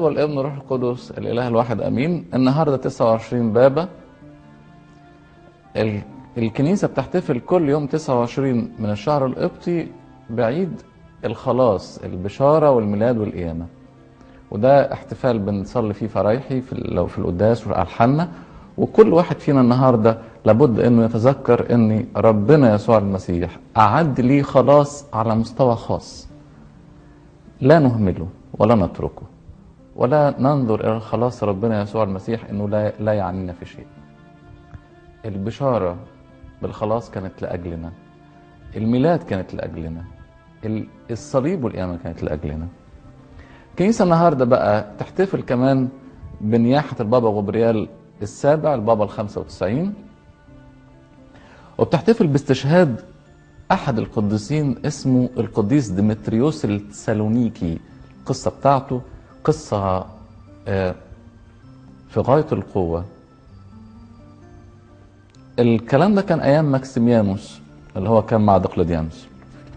والابن والروح القدس الاله الواحد امين النهارده 29 بابا ال- الكنيسه بتحتفل كل يوم 29 من الشهر القبطي بعيد الخلاص البشاره والميلاد والقيامه وده احتفال بنصلي فيه فرايحي في ال- لو في القداس وفي الحنه وكل واحد فينا النهارده لابد انه يتذكر ان ربنا يسوع المسيح اعد لي خلاص على مستوى خاص لا نهمله ولا نتركه ولا ننظر الى خلاص ربنا يسوع المسيح انه لا لا يعنينا في شيء. البشاره بالخلاص كانت لاجلنا. الميلاد كانت لاجلنا. ال- الصليب والقيامه كانت لاجلنا. الكنيسه النهارده بقى تحتفل كمان بنياحه البابا غبريال السابع البابا ال 95 وبتحتفل باستشهاد احد القديسين اسمه القديس ديمتريوس التسالونيكي القصه بتاعته قصه آه، في غايه القوه الكلام ده كان ايام ماكسيميانوس اللي هو كان مع دقلديانوس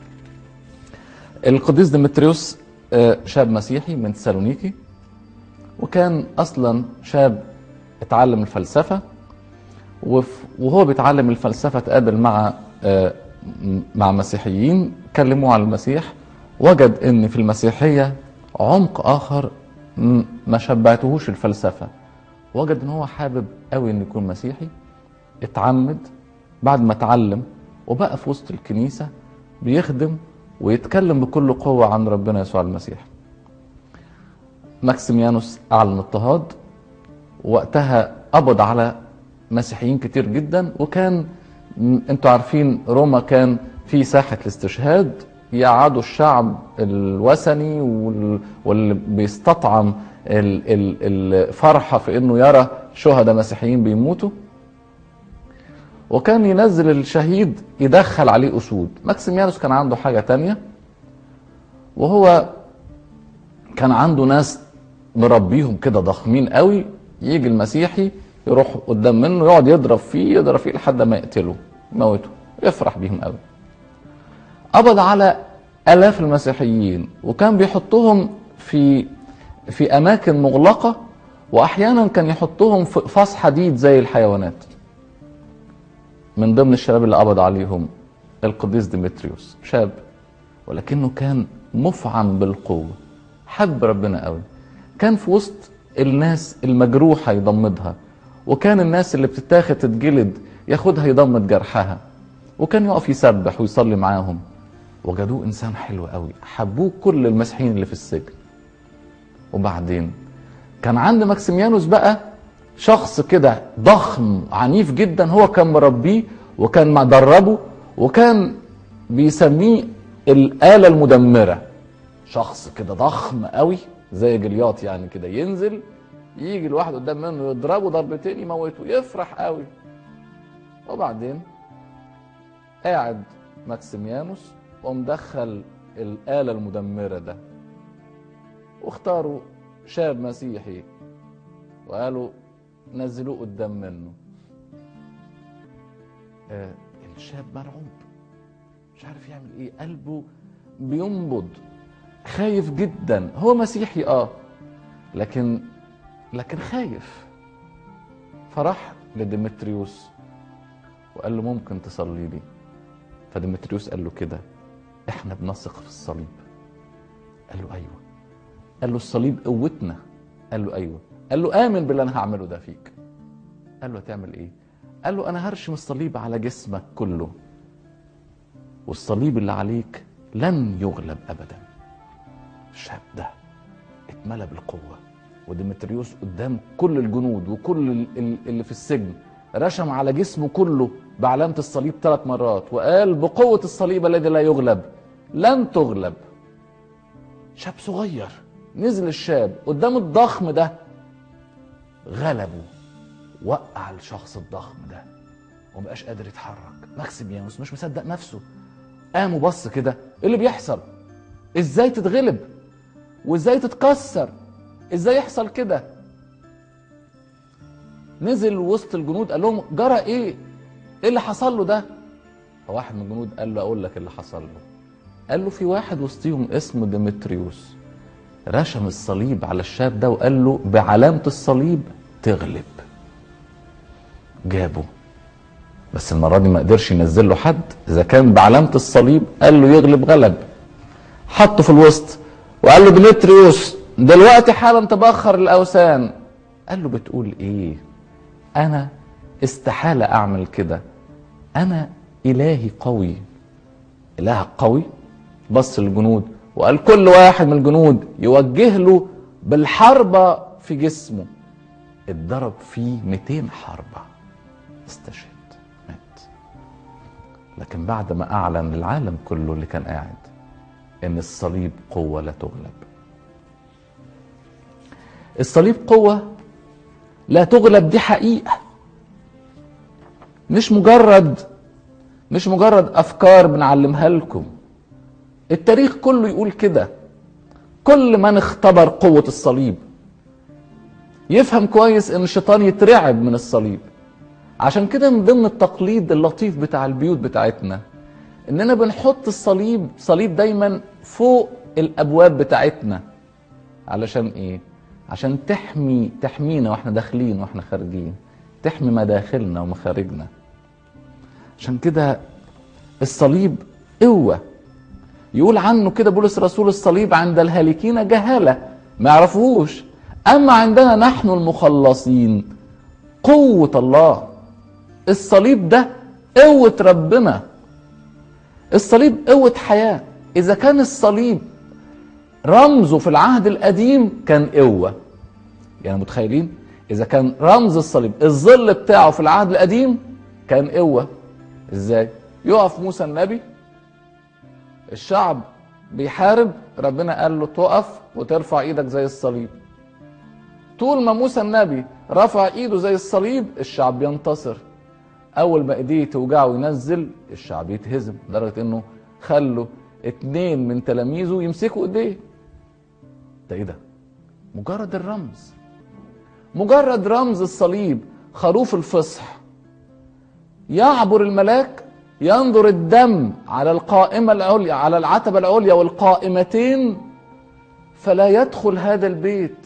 القديس ديمتريوس آه، شاب مسيحي من تسالونيكي وكان اصلا شاب اتعلم الفلسفه وف- وهو بيتعلم الفلسفه تقابل مع آه، م- مع مسيحيين كلموه عن المسيح وجد ان في المسيحيه عمق اخر م- ما شبعتهوش الفلسفه وجد ان هو حابب قوي انه يكون مسيحي اتعمد بعد ما اتعلم وبقى في وسط الكنيسه بيخدم ويتكلم بكل قوه عن ربنا يسوع المسيح ماكسيميانوس اعلن اضطهاد وقتها قبض على مسيحيين كتير جدا وكان م- انتوا عارفين روما كان في ساحة الاستشهاد يقعدوا الشعب الوثني وال- واللي بيستطعم ال- ال- الفرحة في انه يرى شهداء مسيحيين بيموتوا وكان ينزل الشهيد يدخل عليه اسود ماكسيميانوس كان عنده حاجة تانية وهو كان عنده ناس مربيهم كده ضخمين قوي يجي المسيحي يروح قدام منه يقعد يضرب فيه يضرب فيه لحد ما يقتله يموته يفرح بيهم قوي قبض على الاف المسيحيين وكان بيحطهم في في اماكن مغلقه واحيانا كان يحطهم في فاص حديد زي الحيوانات من ضمن الشباب اللي قبض عليهم القديس ديمتريوس شاب ولكنه كان مفعم بالقوه حب ربنا قوي كان في وسط الناس المجروحه يضمدها وكان الناس اللي بتتاخد تتجلد ياخدها يضمد جرحها وكان يقف يسبح ويصلي معاهم وجدوه انسان حلو قوي حبوه كل المسيحيين اللي في السجن وبعدين كان عند ماكسيميانوس بقى شخص كده ضخم عنيف جدا هو كان مربيه وكان مدربه وكان بيسميه الآلة المدمرة شخص كده ضخم قوي زي جلياط يعني كده ينزل يجي الواحد قدام منه يضربه ضربتين يموته يفرح قوي وبعدين قاعد ماكسيميانوس ومدخل الآلة المدمرة ده واختاروا شاب مسيحي وقالوا نزلوه قدام منه آه الشاب مرعوب مش عارف يعمل ايه قلبه بينبض خايف جدا هو مسيحي اه لكن لكن خايف فراح لديمتريوس وقال له ممكن تصلي لي فديمتريوس قال له كده احنا بنثق في الصليب قال له ايوه قال له الصليب قوتنا قال له ايوه قال له امن باللي انا هعمله ده فيك قال له هتعمل ايه قال له انا هرشم الصليب على جسمك كله والصليب اللي عليك لن يغلب ابدا الشاب ده اتملى بالقوه وديمتريوس قدام كل الجنود وكل ال- ال- اللي في السجن رشم على جسمه كله بعلامة الصليب ثلاث مرات وقال بقوة الصليب الذي لا يغلب لن تغلب شاب صغير نزل الشاب قدام الضخم ده غلبه وقع الشخص الضخم ده ومبقاش قادر يتحرك ماكسيميانوس مش مصدق نفسه قام وبص كده ايه اللي بيحصل ازاي تتغلب وازاي تتكسر ازاي يحصل كده نزل وسط الجنود قال لهم جرى ايه ايه اللي حصل له ده فواحد من الجنود قال له اقول لك اللي حصل له قال له في واحد وسطيهم اسمه ديمتريوس رشم الصليب على الشاب ده وقال له بعلامة الصليب تغلب جابه بس المرة دي ما قدرش ينزل له حد إذا كان بعلامة الصليب قال له يغلب غلب حطه في الوسط وقال له ديمتريوس دلوقتي حالا تبخر الأوثان قال له بتقول إيه أنا استحالة أعمل كده أنا إلهي قوي إله قوي بص للجنود وقال كل واحد من الجنود يوجه له بالحربة في جسمه اتضرب فيه 200 حربة استشهد مات لكن بعد ما أعلن للعالم كله اللي كان قاعد إن الصليب قوة لا تغلب الصليب قوة لا تغلب دي حقيقة مش مجرد مش مجرد أفكار بنعلمها لكم التاريخ كله يقول كده كل من اختبر قوة الصليب يفهم كويس ان الشيطان يترعب من الصليب عشان كده من ضمن التقليد اللطيف بتاع البيوت بتاعتنا اننا بنحط الصليب صليب دايما فوق الابواب بتاعتنا علشان ايه عشان تحمي تحمينا واحنا داخلين واحنا خارجين تحمي مداخلنا ومخارجنا عشان كده الصليب قوه يقول عنه كده بولس رسول الصليب عند الهالكين جهاله ما يعرفوهوش اما عندنا نحن المخلصين قوه الله الصليب ده قوه ربنا الصليب قوه حياه اذا كان الصليب رمزه في العهد القديم كان قوه يعني متخيلين اذا كان رمز الصليب الظل بتاعه في العهد القديم كان قوه ازاي يقف موسى النبي الشعب بيحارب ربنا قال له تقف وترفع ايدك زي الصليب طول ما موسى النبي رفع ايده زي الصليب الشعب ينتصر اول ما ايديه توجعه وينزل الشعب يتهزم لدرجه انه خلوا اتنين من تلاميذه يمسكوا ايديه ده ايه ده مجرد الرمز مجرد رمز الصليب خروف الفصح يعبر الملاك ينظر الدم على القائمة العليا على العتبة العليا والقائمتين فلا يدخل هذا البيت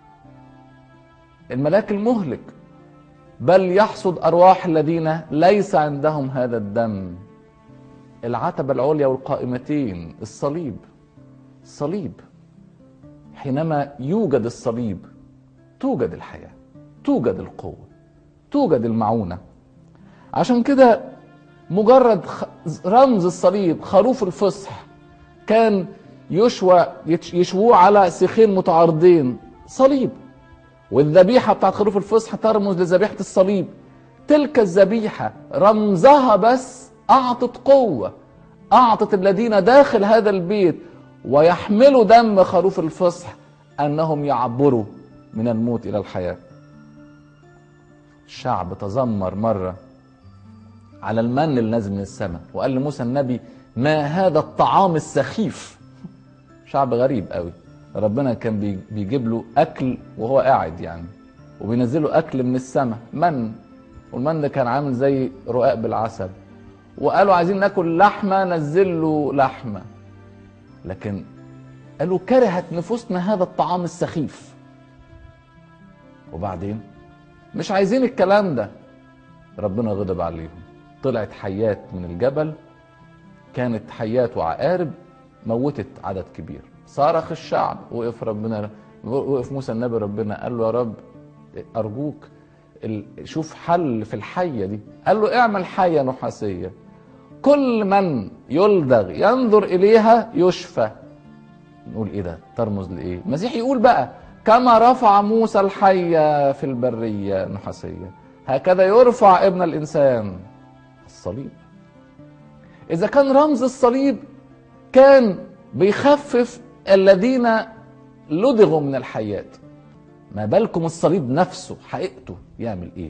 الملاك المهلك بل يحصد أرواح الذين ليس عندهم هذا الدم العتبة العليا والقائمتين الصليب الصليب حينما يوجد الصليب توجد الحياة توجد القوة توجد المعونة عشان كده مجرد رمز الصليب خروف الفصح كان يشوى يشووه على سيخين متعارضين صليب والذبيحة بتاعت خروف الفصح ترمز لذبيحة الصليب تلك الذبيحة رمزها بس أعطت قوة أعطت الذين داخل هذا البيت ويحملوا دم خروف الفصح أنهم يعبروا من الموت إلى الحياة الشعب تذمر مرة على المن اللي نازل من السماء وقال لموسى النبي ما هذا الطعام السخيف شعب غريب قوي ربنا كان بيجيب له اكل وهو قاعد يعني وبينزل له اكل من السماء من والمن ده كان عامل زي رقاق بالعسل وقالوا عايزين ناكل لحمه نزل له لحمه لكن قالوا كرهت نفوسنا هذا الطعام السخيف وبعدين مش عايزين الكلام ده ربنا غضب عليهم طلعت حيات من الجبل كانت حيات وعقارب موتت عدد كبير صارخ الشعب وقف ربنا وقف موسى النبي ربنا قال له يا رب ارجوك شوف حل في الحيه دي قال له اعمل حيه نحاسيه كل من يلدغ ينظر اليها يشفى نقول ايه ده ترمز لايه المسيح يقول بقى كما رفع موسى الحيه في البريه نحاسيه هكذا يرفع ابن الانسان الصليب اذا كان رمز الصليب كان بيخفف الذين لدغوا من الحيات ما بالكم الصليب نفسه حقيقته يعمل ايه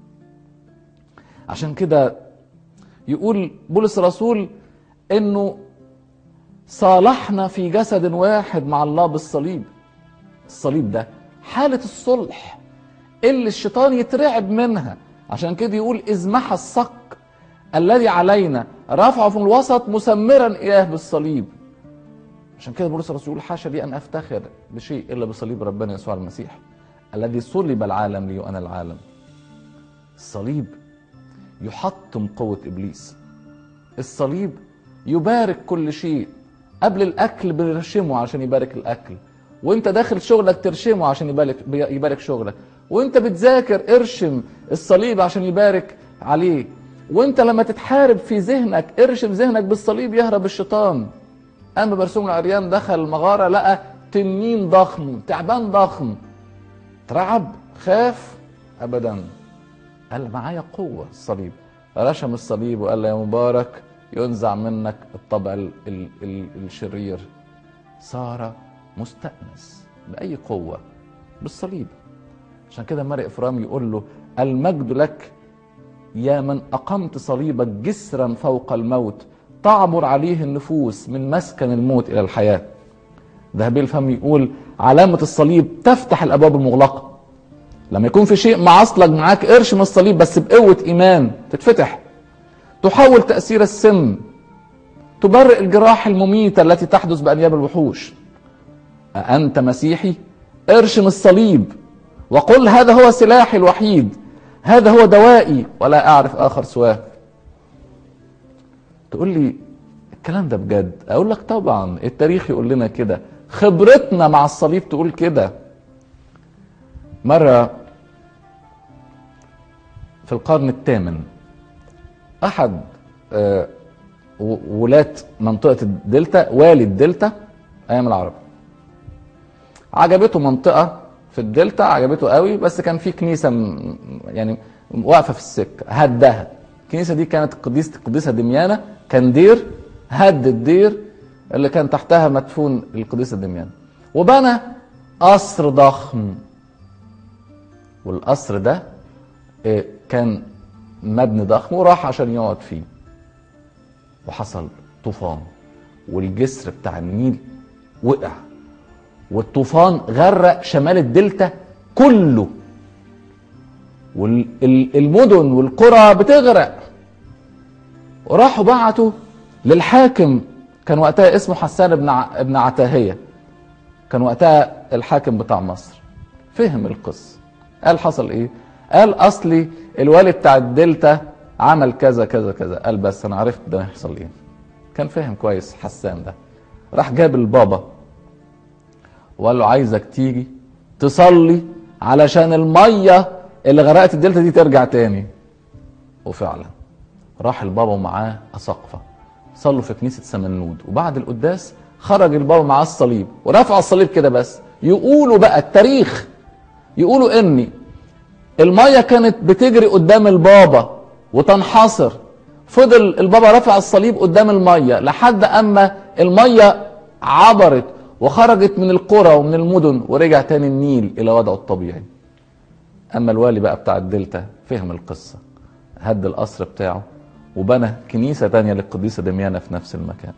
عشان كده يقول بولس الرسول انه صالحنا في جسد واحد مع الله بالصليب الصليب ده حالة الصلح اللي الشيطان يترعب منها عشان كده يقول إذ محى الصك الذي علينا رفعه في الوسط مسمرا إياه بالصليب عشان كده بولس الرسول يقول حاشا لي ان افتخر بشيء الا بصليب ربنا يسوع المسيح الذي صلب العالم لي وانا العالم الصليب يحطم قوه ابليس الصليب يبارك كل شيء قبل الاكل بنرشمه عشان يبارك الاكل وانت داخل شغلك ترشمه عشان يبارك يبارك شغلك وانت بتذاكر ارشم الصليب عشان يبارك عليه وانت لما تتحارب في ذهنك ارشم ذهنك بالصليب يهرب الشيطان اما برسوم العريان دخل المغاره لقى تنين ضخم تعبان ضخم ترعب خاف ابدا قال معايا قوه الصليب رشم الصليب وقال له يا مبارك ينزع منك الطبع ال ال ال الشرير صار مستأنس بأي قوة بالصليب عشان كده ماري إفرام يقول له المجد لك يا من أقمت صليبك جسرا فوق الموت تعبر عليه النفوس من مسكن الموت إلى الحياة ذهبي الفم يقول علامة الصليب تفتح الأبواب المغلقة لما يكون في شيء معصلك معاك ارشم الصليب بس بقوة إيمان تتفتح تحول تأثير السم تبرئ الجراح المميتة التي تحدث بأنياب الوحوش أأنت مسيحي ارشم الصليب وقل هذا هو سلاحي الوحيد هذا هو دوائي ولا أعرف آخر سواه تقول لي الكلام ده بجد أقول لك طبعا التاريخ يقول لنا كده خبرتنا مع الصليب تقول كده مرة في القرن الثامن أحد آه، ولاة منطقة الدلتا والي الدلتا أيام العرب عجبته منطقة في الدلتا عجبته قوي بس كان في كنيسة م- يعني واقفة في السكة هدها الكنيسة دي كانت قديسة القديسة دميانة كان دير هد الدير اللي كان تحتها مدفون القديسة دميانة وبنى قصر ضخم والقصر ده آه، كان مبني ضخم وراح عشان يقعد فيه وحصل طوفان والجسر بتاع النيل وقع والطوفان غرق شمال الدلتا كله والمدن والقرى بتغرق وراحوا بعتوا للحاكم كان وقتها اسمه حسان بن ع- ابن عتاهيه كان وقتها الحاكم بتاع مصر فهم القصه قال حصل ايه قال اصلي الوالي بتاع الدلتا عمل كذا كذا كذا قال بس انا عرفت ده هيحصل ايه كان فاهم كويس حسان ده راح جاب البابا وقال له عايزك تيجي تصلي علشان الميه اللي غرقت الدلتا دي ترجع تاني وفعلا راح البابا ومعاه اساقفه صلوا في كنيسه سمنود وبعد القداس خرج البابا معاه الصليب ورفع الصليب كده بس يقولوا بقى التاريخ يقولوا اني الميه كانت بتجري قدام البابا وتنحصر فضل البابا رفع الصليب قدام الميه لحد اما الميه عبرت وخرجت من القرى ومن المدن ورجع تاني النيل الى وضعه الطبيعي اما الوالي بقى بتاع الدلتا فهم القصه هد القصر بتاعه وبنى كنيسه تانية للقديسه دميانه في نفس المكان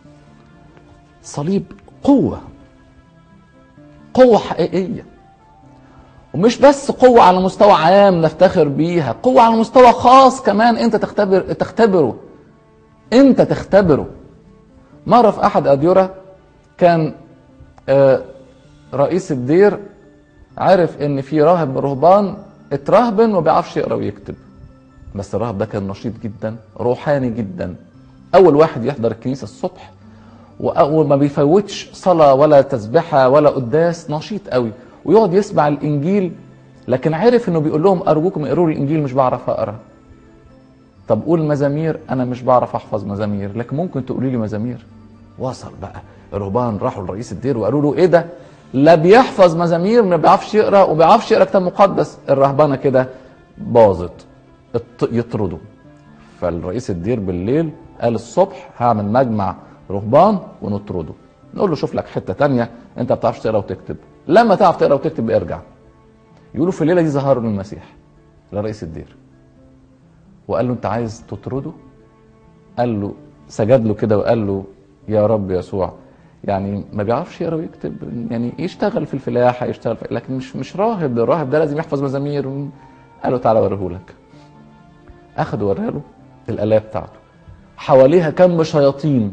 صليب قوه قوه حقيقيه ومش بس قوة على مستوى عام نفتخر بيها قوة على مستوى خاص كمان انت تختبر تختبره انت تختبره مرة في احد اديرة كان آه، رئيس الدير عرف ان في راهب من الرهبان اترهبن وما بيعرفش يقرا ويكتب بس الراهب ده كان نشيط جدا روحاني جدا اول واحد يحضر الكنيسة الصبح واول ما بيفوتش صلاه ولا تسبحه ولا قداس نشيط قوي ويقعد يسمع الانجيل لكن عرف انه بيقول لهم ارجوكم اقروا لي الانجيل مش بعرف اقرا طب قول مزامير انا مش بعرف احفظ مزامير لكن ممكن تقولي لي مزامير وصل بقى الرهبان راحوا لرئيس الدير وقالوا له ايه ده لا بيحفظ مزامير ما بيعرفش يقرا وما بيعرفش يقرا كتاب مقدس الرهبانه كده باظت اط- يطردوا فالرئيس الدير بالليل قال الصبح هعمل مجمع رهبان ونطرده نقول له شوف لك حته تانية انت ما بتعرفش تقرا وتكتب لما تعرف تقرا وتكتب ارجع يقولوا في الليله دي ظهروا للمسيح لرئيس الدير وقال له انت عايز تطرده قال له سجد له كده وقال له يا رب يسوع يعني ما بيعرفش يقرا ويكتب يعني يشتغل في الفلاحه يشتغل في لكن مش مش راهب ده الراهب ده لازم يحفظ مزامير قال له تعالى اوريهولك اخد وراه له الآلة بتاعته حواليها كم شياطين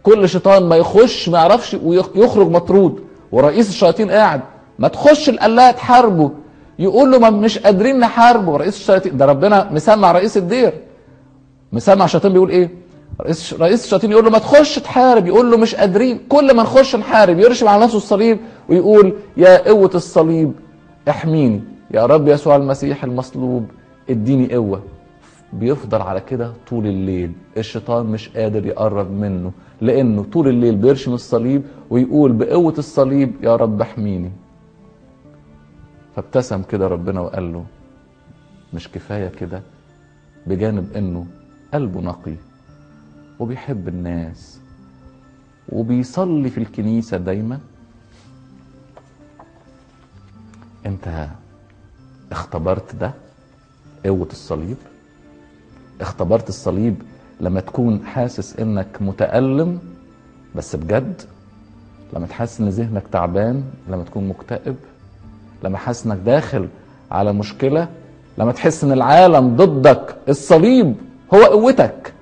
كل شيطان ما يخش ما يعرفش ويخرج مطرود ورئيس الشياطين قاعد ما تخش القلايه تحاربه يقول له ما مش قادرين نحاربه رئيس الشياطين ده ربنا مسمع رئيس الدير مسمع الشياطين بيقول ايه رئيس رئيس الشياطين يقول له ما تخش تحارب يقول له مش قادرين كل ما نخش نحارب يرشم على نفسه الصليب ويقول يا قوة الصليب احميني يا رب يسوع المسيح المصلوب اديني قوة بيفضل على كده طول الليل الشيطان مش قادر يقرب منه لانه طول الليل بيرشم الصليب ويقول بقوة الصليب يا رب احميني فابتسم كده ربنا وقال له مش كفاية كده بجانب انه قلبه نقي وبيحب الناس وبيصلي في الكنيسة دايما انت اختبرت ده قوة الصليب اختبرت الصليب لما تكون حاسس انك متألم بس بجد لما تحس ان ذهنك تعبان لما تكون مكتئب لما حاسس انك داخل على مشكلة لما تحس ان العالم ضدك الصليب هو قوتك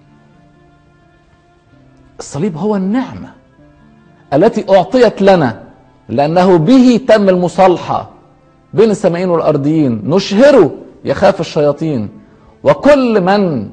الصليب هو النعمة التي أعطيت لنا لأنه به تم المصالحة بين السمائين والأرضيين نشهره يخاف الشياطين وكل من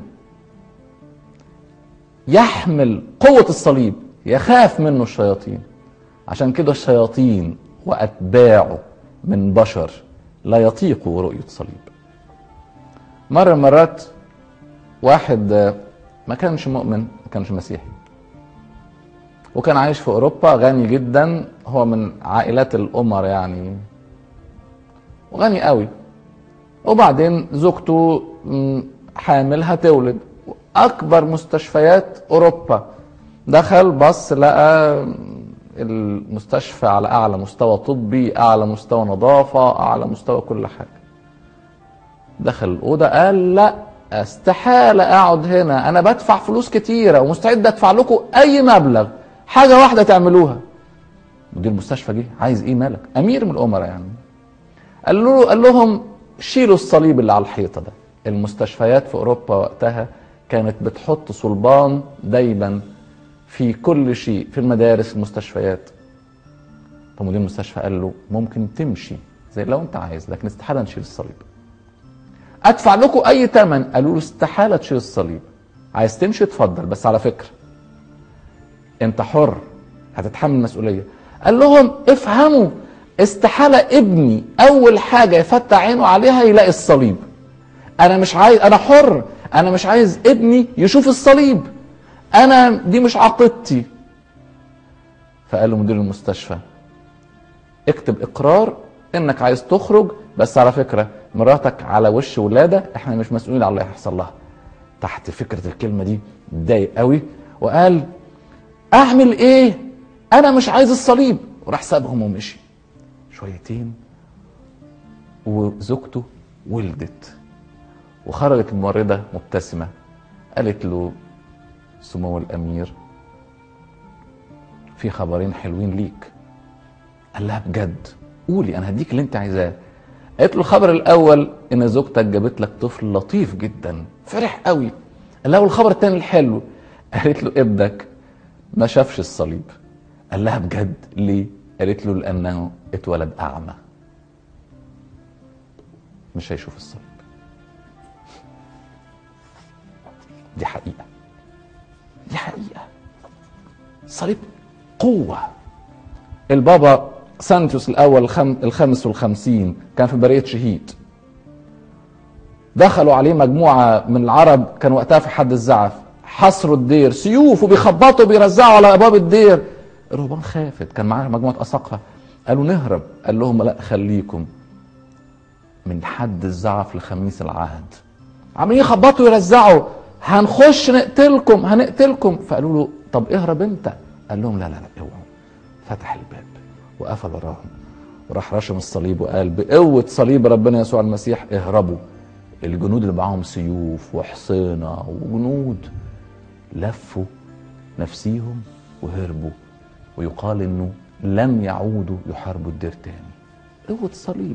يحمل قوة الصليب يخاف منه الشياطين عشان كده الشياطين وأتباعه من بشر لا يطيقوا رؤية صليب مرة مرات واحد ما كانش مؤمن ما كانش مسيحي وكان عايش في اوروبا غني جدا هو من عائلات الامر يعني وغني قوي وبعدين زوجته حامل هتولد اكبر مستشفيات اوروبا دخل بص لقى المستشفى على اعلى مستوى طبي اعلى مستوى نظافه اعلى مستوى كل حاجه دخل الاوضه قال لا استحاله اقعد هنا انا بدفع فلوس كتيره ومستعد ادفع لكم اي مبلغ حاجه واحده تعملوها مدير المستشفى جه عايز ايه مالك امير من الامراء يعني قال له قال لهم شيلوا الصليب اللي على الحيطه ده المستشفيات في اوروبا وقتها كانت بتحط صلبان دايما في كل شيء في المدارس المستشفيات فمدير المستشفى قال له ممكن تمشي زي لو انت عايز لكن استحاله نشيل الصليب ادفع لكم اي ثمن قالوا له استحاله تشيل الصليب عايز تمشي اتفضل بس على فكره انت حر هتتحمل مسؤوليه قال لهم افهموا استحاله ابني اول حاجه يفتح عينه عليها يلاقي الصليب انا مش عايز انا حر انا مش عايز ابني يشوف الصليب انا دي مش عقيدتي فقال له مدير المستشفى اكتب اقرار انك عايز تخرج بس على فكره مراتك على وش ولاده احنا مش مسؤولين على اللي هيحصل لها تحت فكره الكلمه دي اتضايق قوي وقال اعمل ايه انا مش عايز الصليب وراح سابهم ومشي شويتين وزوجته ولدت وخرجت الممرضة مبتسمة قالت له سمو الأمير في خبرين حلوين ليك قال لها بجد قولي أنا هديك اللي أنت عايزاه قالت له الخبر الأول إن زوجتك جابت لك طفل لطيف جدا فرح قوي قال لها والخبر التاني الحلو قالت له ابنك ما شافش الصليب قال لها بجد ليه قالت له لانه اتولد اعمى مش هيشوف الصليب دي حقيقه دي حقيقه الصليب قوه البابا سانتوس الاول الخم... الخامس والخمسين كان في بريه شهيد دخلوا عليه مجموعه من العرب كان وقتها في حد الزعف حصروا الدير سيوف وبيخبطوا بيرزعوا على ابواب الدير الرهبان خافت كان معاها مجموعه اساقفه قالوا نهرب قال لهم لا خليكم من حد الزعف لخميس العهد عمالين يخبطوا ويرزعوا هنخش نقتلكم هنقتلكم فقالوا له طب اهرب انت قال لهم لا لا لا اوعوا فتح الباب وقفل وراهم وراح رشم الصليب وقال بقوة صليب ربنا يسوع المسيح اهربوا الجنود اللي معاهم سيوف وحصينة وجنود لفوا نفسيهم وهربوا ويقال انه لم يعودوا يحاربوا الدير تاني قوة الصليب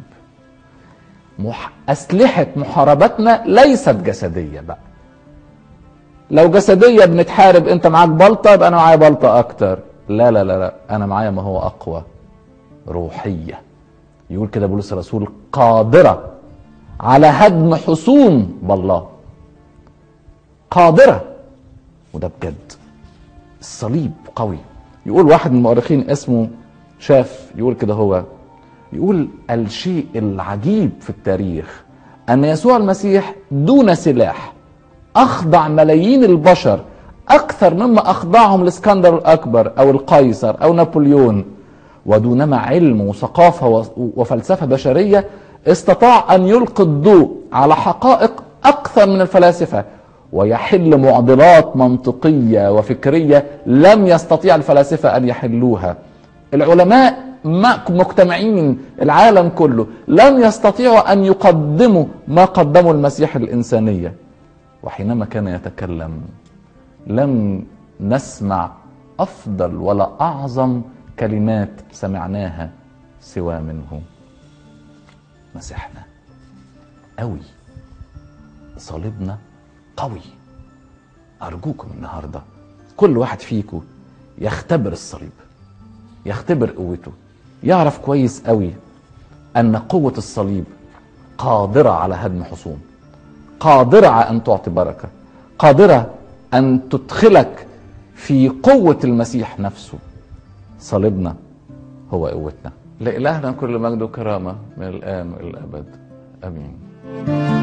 مح... أسلحة محاربتنا ليست جسدية بقى لو جسديه بنتحارب انت معاك بلطه يبقى انا معايا بلطه اكتر لا لا لا لا انا معايا ما هو اقوى روحيه يقول كده بولس الرسول قادره على هدم حصون بالله قادره وده بجد الصليب قوي يقول واحد من المؤرخين اسمه شاف يقول كده هو يقول الشيء العجيب في التاريخ ان يسوع المسيح دون سلاح اخضع ملايين البشر اكثر مما اخضعهم الاسكندر الاكبر او القيصر او نابليون ودونما علم وثقافه وفلسفه بشريه استطاع ان يلقي الضوء على حقائق اكثر من الفلاسفه ويحل معضلات منطقيه وفكريه لم يستطيع الفلاسفه ان يحلوها العلماء مجتمعين العالم كله لم يستطيعوا ان يقدموا ما قدمه المسيح للانسانيه وحينما كان يتكلم لم نسمع افضل ولا اعظم كلمات سمعناها سوى منه مسيحنا قوي صليبنا قوي ارجوكم النهارده كل واحد فيكم يختبر الصليب يختبر قوته يعرف كويس قوي ان قوه الصليب قادره على هدم حصون قادره على ان تعطي بركه قادره ان تدخلك في قوه المسيح نفسه صليبنا هو قوتنا لإلهنا كل مجد وكرامه من الان والى الابد امين